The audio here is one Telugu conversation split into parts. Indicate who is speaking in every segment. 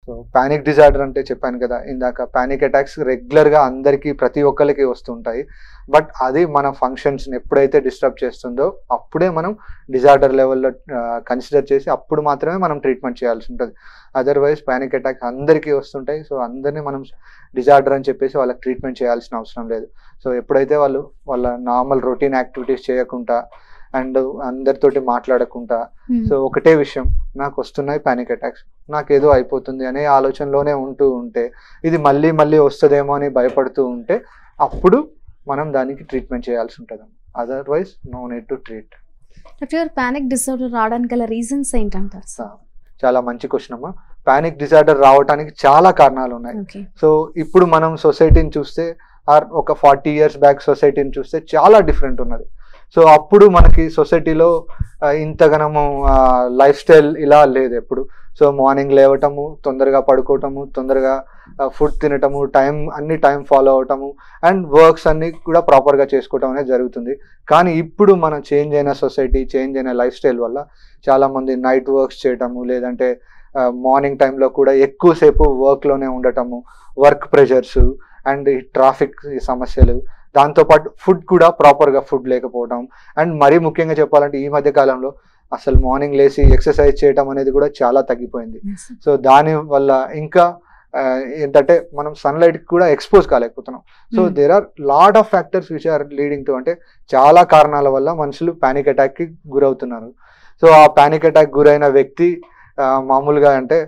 Speaker 1: సో పానిక్ డిజార్డర్ అంటే చెప్పాను కదా ఇందాక పానిక్ అటాక్స్ రెగ్యులర్గా అందరికీ ప్రతి ఒక్కరికి వస్తుంటాయి బట్ అది మన ఫంక్షన్స్ని ఎప్పుడైతే డిస్టర్బ్ చేస్తుందో అప్పుడే మనం డిజార్డర్ లెవెల్లో కన్సిడర్ చేసి అప్పుడు మాత్రమే మనం ట్రీట్మెంట్ చేయాల్సి ఉంటుంది అదర్వైజ్ పానిక్ అటాక్ అందరికీ వస్తుంటాయి సో అందరినీ మనం డిజార్డర్ అని చెప్పేసి వాళ్ళకి ట్రీట్మెంట్ చేయాల్సిన అవసరం లేదు సో ఎప్పుడైతే వాళ్ళు వాళ్ళ నార్మల్ రొటీన్ యాక్టివిటీస్ చేయకుండా అండ్ అందరితోటి మాట్లాడకుండా సో ఒకటే విషయం నాకు వస్తున్నాయి పానిక్ అటాక్స్ నాకు ఏదో అయిపోతుంది అనే ఆలోచనలోనే ఉంటూ ఉంటే ఇది మళ్ళీ మళ్ళీ వస్తుందేమో అని భయపడుతూ ఉంటే అప్పుడు మనం దానికి ట్రీట్మెంట్ చేయాల్సి ఉంటుంది otherwise no need to treat
Speaker 2: doctor గారు పానిక్ డిసార్డర్ రావడానికి గల రీజన్స్ ఏంటంటారు సార్
Speaker 1: చాలా మంచి క్వశ్చన్ అమ్మా పానిక్ డిజార్డర్ రావడానికి చాలా కారణాలు ఉన్నాయి
Speaker 2: ఓకే
Speaker 1: సో ఇప్పుడు మనం సొసైటీని చూస్తే ఆర్ ఒక ఫార్టీ ఇయర్స్ బ్యాక్ సొసైటీని చూస్తే చాలా డిఫరెంట్ ఉన్నది సో అప్పుడు మనకి సొసైటీలో ఇంతగనము లైఫ్ స్టైల్ ఇలా లేదు ఎప్పుడు సో మార్నింగ్ లేవటము తొందరగా పడుకోవటము తొందరగా ఫుడ్ తినటము టైం అన్ని టైం ఫాలో అవటము అండ్ వర్క్స్ అన్ని కూడా ప్రాపర్గా చేసుకోవటం అనేది జరుగుతుంది కానీ ఇప్పుడు మనం చేంజ్ అయిన సొసైటీ చేంజ్ అయిన లైఫ్ స్టైల్ వల్ల చాలామంది నైట్ వర్క్స్ చేయటము లేదంటే మార్నింగ్ టైంలో కూడా ఎక్కువసేపు వర్క్లోనే ఉండటము వర్క్ ప్రెషర్స్ అండ్ ఈ ట్రాఫిక్ సమస్యలు దాంతోపాటు ఫుడ్ కూడా ప్రాపర్గా ఫుడ్ లేకపోవడం అండ్ మరీ ముఖ్యంగా చెప్పాలంటే ఈ మధ్య కాలంలో అసలు మార్నింగ్ లేచి ఎక్సర్సైజ్ చేయడం అనేది కూడా చాలా తగ్గిపోయింది సో దాని వల్ల ఇంకా ఆ, ఏంటంటే మనం సన్లైట్ కూడా ఎక్స్పోజ్ కాలేకపోతున్నాం so
Speaker 2: Hmm.
Speaker 1: There are lot of factors which are leading to అంటే చాలా కారణాల వల్ల మనుషులు పానిక్ అటాక్కి గురవుతున్నారు సో ఆ పానిక్ అటాక్ గురైన వ్యక్తి ఆ, మామూలుగా అంటే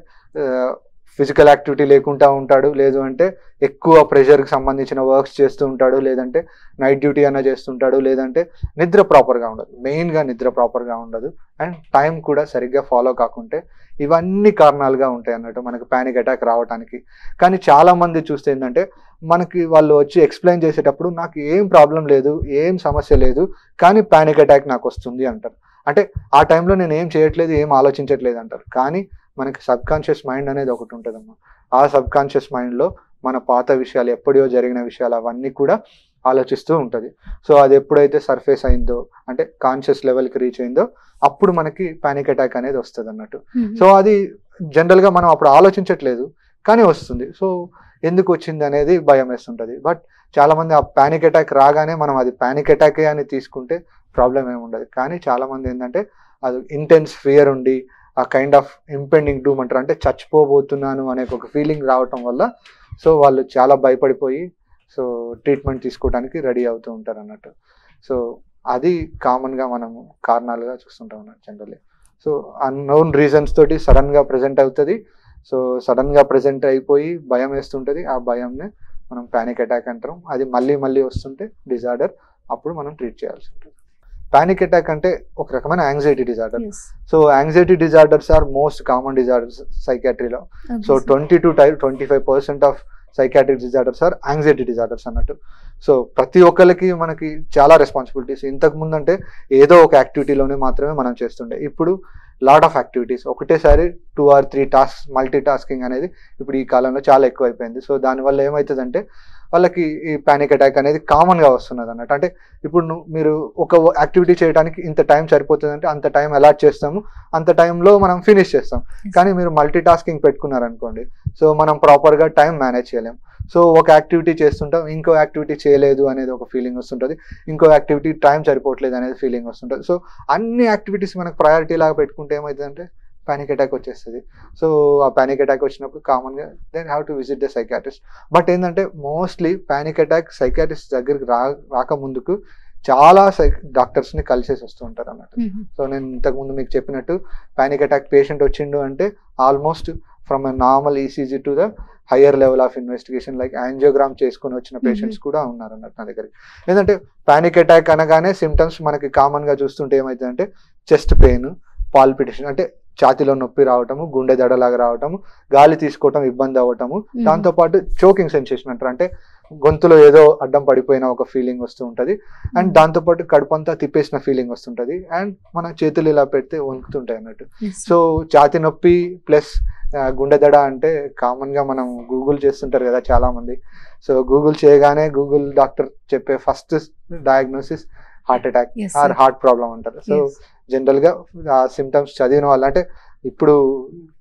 Speaker 1: ఫిజికల్ యాక్టివిటీ లేకుండా ఉంటాడు లేదు అంటే ఎక్కువ ప్రెషర్కి సంబంధించిన వర్క్స్ చేస్తూ ఉంటాడు లేదంటే నైట్ డ్యూటీ అన్న చేస్తుంటాడు లేదంటే నిద్ర ప్రాపర్గా ఉండదు మెయిన్గా నిద్ర ప్రాపర్గా ఉండదు అండ్ టైం కూడా సరిగ్గా ఫాలో కాకుంటే ఇవన్నీ కారణాలుగా ఉంటాయి అన్నట్టు మనకు పానిక్ అటాక్ రావడానికి కానీ చాలా మంది చూస్తే ఏంటంటే మనకి వాళ్ళు వచ్చి ఎక్స్ప్లెయిన్ చేసేటప్పుడు నాకు ఏం ప్రాబ్లం లేదు ఏం సమస్య లేదు కానీ పానిక్ అటాక్ నాకు వస్తుంది అంటారు అంటే ఆ టైంలో నేను ఏం చేయట్లేదు ఏం ఆలోచించట్లేదు అంటారు కానీ మనకి సబ్ కాన్షియస్ మైండ్ అనేది ఒకటి ఉంటుందమ్మా ఆ సబ్ కాన్షియస్ మైండ్లో మన పాత విషయాలు ఎప్పుడో జరిగిన విషయాలు అవన్నీ కూడా ఆలోచిస్తూ ఉంటుంది సో అది ఎప్పుడైతే సర్ఫేస్ అయిందో అంటే కాన్షియస్ లెవెల్కి రీచ్ అయిందో అప్పుడు మనకి పానిక్ అటాక్ అనేది వస్తుంది అన్నట్టు సో అది జనరల్గా మనం అప్పుడు ఆలోచించట్లేదు కానీ వస్తుంది సో ఎందుకు వచ్చింది అనేది భయం వేస్తుంటుంది బట్ చాలామంది ఆ పానిక్ అటాక్ రాగానే మనం అది పానిక్ అటాకే అని తీసుకుంటే ప్రాబ్లం ఏమి ఉండదు కానీ చాలామంది ఏంటంటే అది ఇంటెన్స్ ఫియర్ ఉండి ఆ కైండ్ ఆఫ్ ఇంపెండింగ్ డూమ్ అంటారు అంటే చచ్చిపోబోతున్నాను అనే ఒక ఫీలింగ్ రావటం వల్ల సో వాళ్ళు చాలా భయపడిపోయి సో ట్రీట్మెంట్ తీసుకోవడానికి రెడీ అవుతూ ఉంటారు అన్నట్టు సో అది కామన్గా మనము కారణాలుగా చూస్తుంటాం అన్నట్టు జనరల్లీ సో అన్నోన్ రీజన్స్ తోటి సడన్గా ప్రజెంట్ అవుతుంది సో సడన్గా ప్రజెంట్ అయిపోయి భయం వేస్తుంటుంది ఆ భయంనే మనం పానిక్ అటాక్ అంటాం అది మళ్ళీ మళ్ళీ వస్తుంటే డిజార్డర్ అప్పుడు మనం ట్రీట్ చేయాల్సి ఉంటుంది పానిక్ అటాక్ అంటే ఒక రకమైన anxiety disorder so anxiety disorders are most common disorders సైకాట్రీలో సో ట్వంటీ టు టై twenty five percent of psychiatric disorders are anxiety disorders అన్నట్టు సో ప్రతి ఒక్కరికి మనకి చాలా రెస్పాన్సిబిలిటీస్ ఇంతకు ముందు అంటే ఏదో ఒక యాక్టివిటీలోనే మాత్రమే మనం చేస్తుండే ఇప్పుడు లాట్ ఆఫ్ యాక్టివిటీస్ ఒకటేసారి two or three task multi tasking అనేది ఇప్పుడు ఈ కాలంలో చాలా ఎక్కువైపోయింది సో దానివల్ల ఏమవుతుందంటే వాళ్ళకి ఈ పానిక్ అటాక్ అనేది కామన్గా వస్తున్నది అన్నట్టు అంటే ఇప్పుడు నువ్వు మీరు ఒక యాక్టివిటీ చేయడానికి ఇంత టైం సరిపోతుందంటే అంత టైం అలాట్ చేస్తాము అంత టైంలో మనం ఫినిష్ చేస్తాం కానీ మీరు మల్టీ టాస్కింగ్ పెట్టుకున్నారనుకోండి సో మనం ప్రాపర్గా టైం మేనేజ్ చేయలేం సో ఒక యాక్టివిటీ చేస్తుంటాం ఇంకో యాక్టివిటీ చేయలేదు అనేది ఒక ఫీలింగ్ వస్తుంటుంది ఇంకో యాక్టివిటీ టైం సరిపోవట్లేదు అనేది ఫీలింగ్ వస్తుంటుంది సో అన్ని యాక్టివిటీస్ మనకు ప్రయారిటీ లాగా పెట్టుకుంటే ఏమవుతుందంటే పానిక్ అటాక్ వచ్చేస్తుంది సో ఆ పానిక్ అటాక్ వచ్చినప్పుడు కామన్గా then have to visit the psychiatrist but ఏంటంటే మోస్ట్లీ పానిక్ అటాక్ సైకాట్రిస్ట్ దగ్గరికి రా రాకముందుకు చాలా సై డాక్టర్స్ని కలిసేసి వస్తూ ఉంటారు అన్నట్టు సో నేను ఇంతకుముందు మీకు చెప్పినట్టు పానిక్ అటాక్ పేషెంట్ వచ్చిండు అంటే almost from a normal ECG to the higher level of investigation like angiogram చేసుకొని వచ్చిన పేషెంట్స్ కూడా ఉన్నారు అన్నట్టు నా దగ్గరికి ఏంటంటే పానిక్ అటాక్ అనగానే సిమ్టమ్స్ మనకి కామన్గా చూస్తుంటే ఏమవుతుందంటే చెస్ట్ పెయిన్ పాల్పిటేషన్ అంటే ఛాతిలో నొప్పి రావటము గుండె దడలాగా రావటము గాలి తీసుకోవటం ఇబ్బంది అవ్వటము దాంతోపాటు చోకింగ్ సెన్సేషన్ అంటారు అంటే గొంతులో ఏదో అడ్డం పడిపోయిన ఒక ఫీలింగ్ వస్తూ ఉంటుంది అండ్ దాంతోపాటు కడుపు అంతా తిప్పేసిన ఫీలింగ్ వస్తుంటుంది అండ్ మన చేతులు ఇలా పెడితే వణుకుతుంటాయి అన్నట్టు సో ఛాతి నొప్పి ప్లస్ గుండె దడ అంటే కామన్ గా మనం గూగుల్ చేస్తుంటారు కదా చాలా మంది సో గూగుల్ చేయగానే గూగుల్ డాక్టర్ చెప్పే first diagnosis heart attack
Speaker 2: Yes,
Speaker 1: are
Speaker 2: sir.
Speaker 1: Heart problem అంటారు సో జనరల్ గా ఆ సిమ్టమ్స్ చదివిన వాళ్ళు అంటే ఇప్పుడు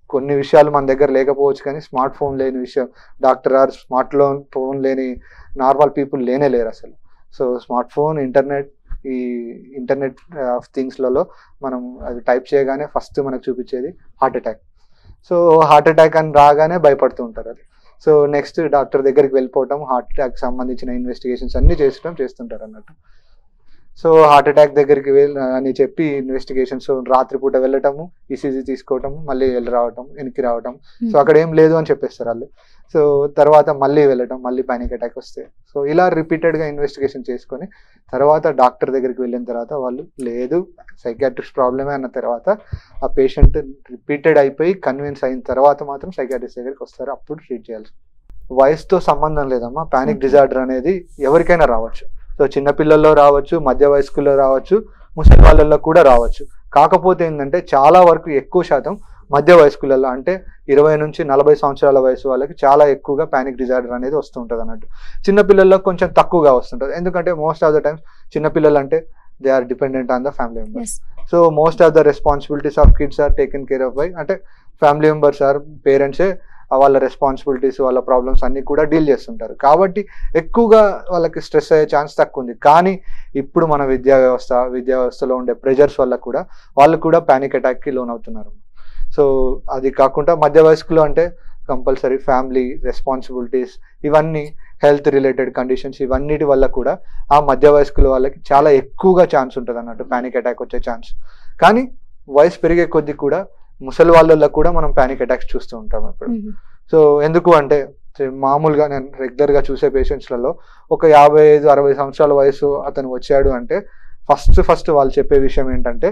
Speaker 1: కొన్ని విషయాలు మన దగ్గర లేకపోవచ్చు కానీ స్మార్ట్ ఫోన్ లేని విషయం doctor or smart loan phone లేని నార్మల్ పీపుల్ లేనే లేరు అసలు సో స్మార్ట్ ఫోన్ ఇంటర్నెట్ ఈ ఇంటర్నెట్ ఆఫ్ థింగ్స్లలో మనం అది టైప్ చేయగానే ఫస్ట్ మనకు చూపించేది heart attack so heart attack అని రాగానే భయపడుతూ ఉంటారు అది సో నెక్స్ట్ డాక్టర్ దగ్గరికి వెళ్ళిపోవటం హార్ట్ అటాక్ సంబంధించిన ఇన్వెస్టిగేషన్స్ అన్ని చేసడం చేస్తుంటారు అన్నట్టు సో హార్ట్ అటాక్ దగ్గరికి వెళ్ళ అని చెప్పి ఇన్వెస్టిగేషన్స్ రాత్రిపూట వెళ్ళటము ఈసీజీ తీసుకోవటం మళ్ళీ వెళ్ళి రావటం వెనక్కి రావటం సో అక్కడ ఏం లేదు అని చెప్పేస్తారు వాళ్ళు సో తర్వాత మళ్ళీ వెళ్ళటం మళ్ళీ పానిక్ అటాక్ వస్తే సో ఇలా రిపీటెడ్గా ఇన్వెస్టిగేషన్ చేసుకొని తర్వాత డాక్టర్ దగ్గరికి వెళ్ళిన తర్వాత వాళ్ళు లేదు సైకాట్రిస్ట్ ప్రాబ్లమే అన్న తర్వాత ఆ పేషెంట్ రిపీటెడ్ అయిపోయి కన్విన్స్ అయిన తర్వాత మాత్రం సైకాట్రిస్ట్ దగ్గరికి వస్తారు అప్పుడు ట్రీట్ చేయాల్సి వయసుతో సంబంధం లేదమ్మా పానిక్
Speaker 2: Okay.
Speaker 1: డిజార్డర్ అనేది ఎవరికైనా రావచ్చు సో చిన్నపిల్లల్లో రావచ్చు మధ్య వయస్కుల్లో రావచ్చు ముసలి వాళ్ళల్లో కూడా రావచ్చు కాకపోతే ఏంటంటే చాలా వరకు ఎక్కువ శాతం మధ్య వయస్కులలో అంటే ఇరవై నుంచి నలభై సంవత్సరాల వయసు వాళ్ళకి చాలా ఎక్కువగా పానిక్ డిజార్డర్ అనేది వస్తుంటుంది అన్నట్టు చిన్నపిల్లల్లో కొంచెం తక్కువగా వస్తుంటుంది ఎందుకంటే మోస్ట్ ఆఫ్ ద టైమ్స్ చిన్నపిల్లలు అంటే they are dependent on the family 
Speaker 2: members
Speaker 1: so most of the responsibilities of kids are taken care of by అంటే ఫ్యామిలీ మెంబర్స్ ఆర్ పేరెంట్సే వాళ్ళ రెస్పాన్సిబిలిటీస్ వాళ్ళ ప్రాబ్లమ్స్ అన్ని కూడా డీల్ చేస్తుంటారు కాబట్టి ఎక్కువగా వాళ్ళకి స్ట్రెస్ అయ్యే ఛాన్స్ తక్కువ ఉంది కానీ ఇప్పుడు మన విద్యా వ్యవస్థ విద్యా వ్యవస్థలో ఉండే ప్రెజర్స్ వల్ల కూడా వాళ్ళు కూడా పానిక్ అటాక్కి లోన్ అవుతున్నారు సో అది కాకుండా మధ్య వయస్కులు అంటే కంపల్సరీ ఫ్యామిలీ రెస్పాన్సిబిలిటీస్ ఇవన్నీ హెల్త్ రిలేటెడ్ కండిషన్స్ ఇవన్నిటి వల్ల కూడా ఆ మధ్య వయస్కుల వాళ్ళకి చాలా ఎక్కువగా ఛాన్స్ ఉంటుంది అన్నట్టు పానిక్ అటాక్ వచ్చే ఛాన్స్ కానీ వయసు పెరిగే కొద్దీ కూడా ముసలి వాళ్ళల్లో కూడా మనం పానిక్ అటాక్స్ చూస్తూ ఉంటాం ఇప్పుడు సో ఎందుకు అంటే చే- మామూలుగా నేను రెగ్యులర్గా చూసే పేషెంట్స్లలో ఒక యాభై ఐదు అరవై సంవత్సరాల వయసు అతను వచ్చాడు అంటే ఫస్ట్ ఫస్ట్ వాళ్ళు చెప్పే విషయం ఏంటంటే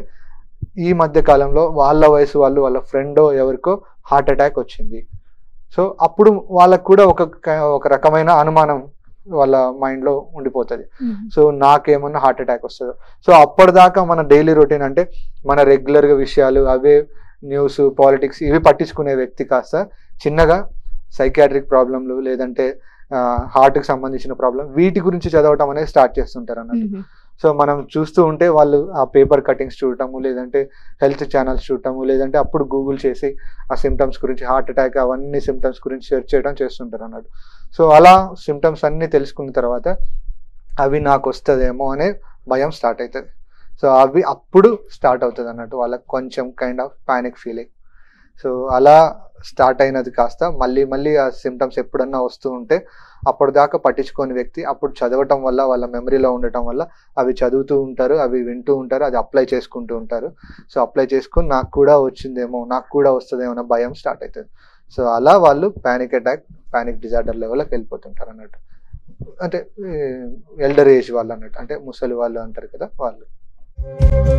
Speaker 1: ఈ మధ్య కాలంలో వాళ్ళ వయసు వాళ్ళు వాళ్ళ ఫ్రెండో ఎవరికో హార్ట్ అటాక్ వచ్చింది సో అప్పుడు వాళ్ళకు కూడా ఒక క- ఒక రకమైన అనుమానం వాళ్ళ మైండ్లో ఉండిపోతుంది సో నాకేమన్నా హార్ట్ అటాక్ వస్తుందో సో అప్పటిదాకా మన డైలీ రొటీన్ అంటే మన రెగ్యులర్గా విషయాలు అవే న్యూస్ పాలిటిక్స్ ఇవి పట్టించుకునే వ్యక్తి కాస్త చిన్నగా సైకాట్రిక్ ప్రాబ్లంలు లేదంటే హార్ట్కి సంబంధించిన ప్రాబ్లం వీటి గురించి చదవటం అనేది స్టార్ట్ చేస్తుంటారు అన్నట్టు సో మనం చూస్తూ ఉంటే వాళ్ళు ఆ పేపర్ కటింగ్స్ చూడటము లేదంటే హెల్త్ ఛానల్స్ చూడటము లేదంటే అప్పుడు గూగుల్ చేసి ఆ సిమ్టమ్స్ గురించి హార్ట్ అటాక్ అవన్నీ సిమ్టమ్స్ గురించి సెర్చ్ చేయడం చేస్తుంటారు అన్నట్టు సో అలా సిమ్టమ్స్ అన్నీ తెలుసుకున్న తర్వాత అవి నాకు వస్తుందేమో అనే భయం స్టార్ట్ అవుతుంది సో అవి అప్పుడు స్టార్ట్ అవుతుంది అన్నట్టు వాళ్ళకి కొంచెం kind of panic feeling so అలా స్టార్ట్ అయినది కాస్త మళ్ళీ మళ్ళీ ఆ సిమ్టమ్స్ ఎప్పుడన్నా వస్తూ ఉంటే అప్పటిదాకా పట్టించుకోని వ్యక్తి అప్పుడు చదవటం వల్ల వాళ్ళ మెమరీలో ఉండటం వల్ల అవి చదువుతూ ఉంటారు అవి వింటూ ఉంటారు అది అప్లై చేసుకుంటూ ఉంటారు సో అప్లై చేసుకుని నాకు కూడా వచ్చిందేమో నాకు కూడా వస్తుందేమో అన్న భయం స్టార్ట్ అవుతుంది సో అలా వాళ్ళు పానిక్ అటాక్ పానిక్ డిజార్డర్ లెవెల్కి వెళ్ళిపోతుంటారు అన్నట్టు అంటే ఎల్డర్ ఏజ్ వాళ్ళు అన్నట్టు అంటే ముసలి వాళ్ళు అంటారు కదా వాళ్ళు